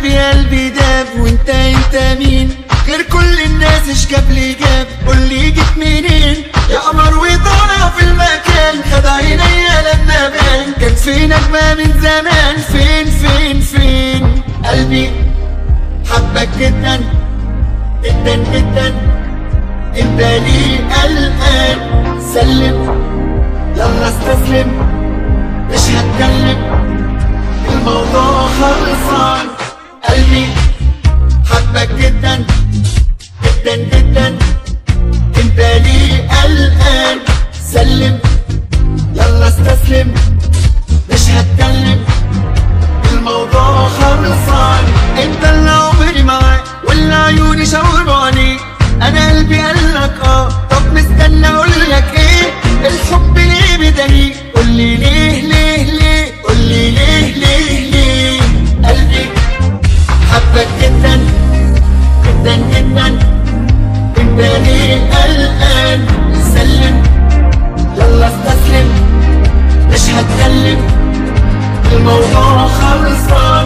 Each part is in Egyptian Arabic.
قلبي قلبي داب وانت انت مين غير كل الناس ايش جاب لي جاب قولي جيت منين يا قمر وضاع في المكان خد عينيا لما بان كان فينك ما من زمان فين فين فين قلبي حبك جدا جدا جدا انت ليه قلقان سلم يلا استسلم مش هتكلم الموضوع خلصان قلبي حبك جدا جدا جدا انت ليه قلقان سلم يلا استسلم مش هتكلم الموضوع خلصان انت اللي عمري معاك واللي عيوني شاوروا عليك انا قلبي قالك اه طب مستنى اقولك ايه الحب ليه بدني قولي ليه ليه ليه قولي ليه ليه ليه قلبي حبك جدا جدا جدا انت ليه قلقان سلم يلا استسلم مش هتكلم الموضوع خلصان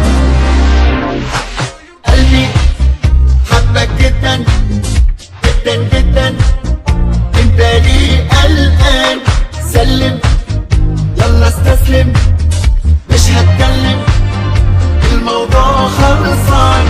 قلبي حبك جدا جدا جدا انت ليه قلقان سلم يلا استسلم مش هتكلم الموضوع خلصان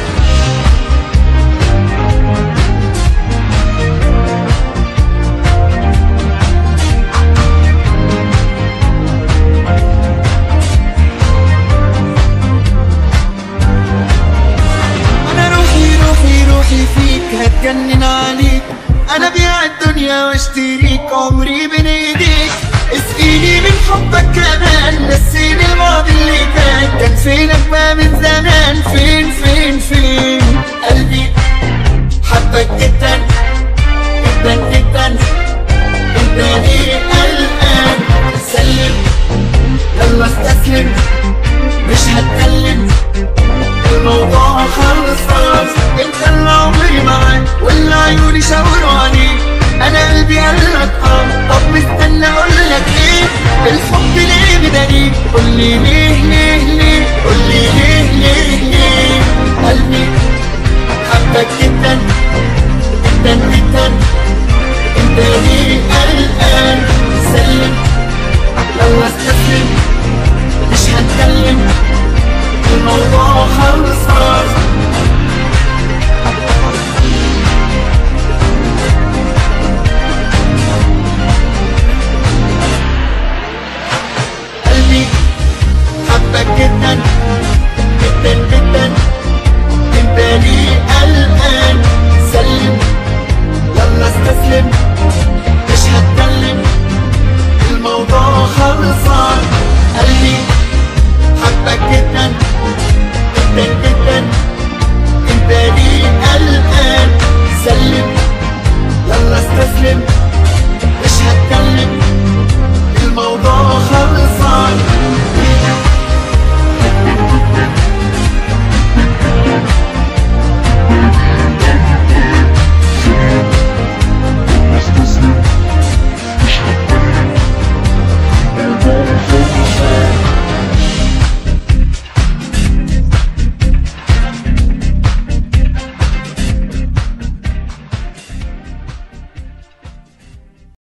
انا روحي روحي روحي فيك هتجنن عليك انا بيع الدنيا واشتريك عمري بين ايديك اسقيني من حبك كمان نسيني الماضي اللي كان كان فينك ما من زمان فين فين فين قلبي حبك جدا جدا جدا انت ليه قلقان سلم يلا استسلم مش هتكلم الموضوع خلصان انت اللي عمري معاك واللي عيوني شاوروا عليك انا قلبي قالك اه طب مستنى اقولك ايه الحب ليه بدنيك قولي ليه ليه ليه